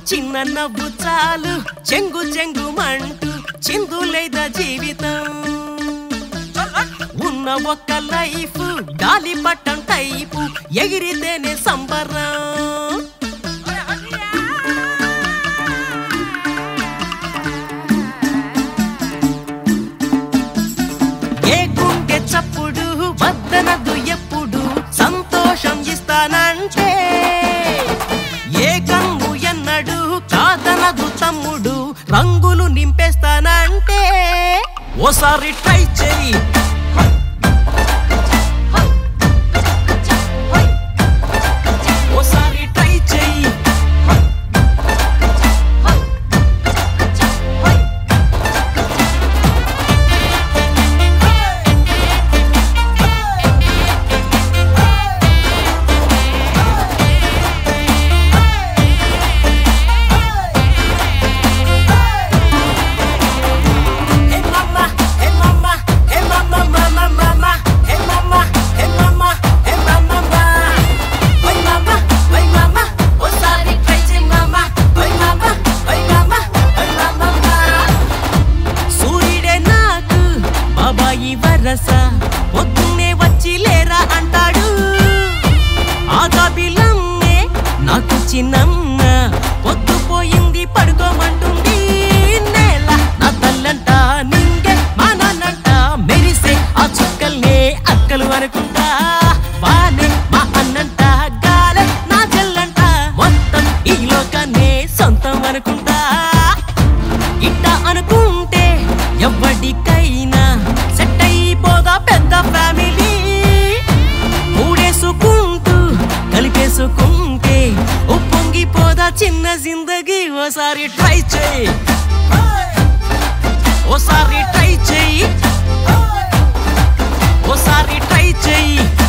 చిన్న నవ్వు చాలు చెంగు చెంగు మంటూ చిందులేదా జీవితం ఉన్న ఒక్క లైఫ్ గాలి పట్టం టైపు ఎగిరితేనే సంబరం ఏ గుండె చప్పుడు వద్దనదు ఎప్పుడు సంతోషం ఇస్తానంటే ఏ కన్ను ఎన్నడు కాదనదు తమ్ముడు రంగులు నింపేస్తానంటే ఓసారి ట్రై చెయ్యి ఓసారి ట్రై చెయ్యి Hey mama, hey mama, hey mama, mama, mama, hey mama, hey mama, hey mama, mama. Oi mama, oi mama, ఓసారి try చెయ్ mama. Oi mama, oi mama, oi mama, mama. సూర్యుడే నాకు బాబాయి వరస పొద్దున్నే వచ్చి లేరా అంటాడు ఆగాబిలమ్మే నాకు చిన్నమ్మ పొద్దుపోయింది పడుకోమంటుంది నేల నా తల్లంట నింగే మా నాన్నంట మెరిసే ఆ చుక్కల్నే అక్కలు అనుకుంటా వానే మా అన్నంట గాలే నా చెల్లంట మొత్తం ఈ లోకాన్నే సొంతం అనుకుంటా ఇట్ట అనుకుంటే ఎవ్వడికైనా సెట్ అయిపోదా పెద్ద ఫ్యామిలీ మూడేసుకుంటూ కలిపేసుకుంటే ఉప్పొంగిపోదా చిన్న జిందగీ ఓసారి ట్రై చేయి ఓసారి ట్రై చేయి ఓసారి ట్రై చేయి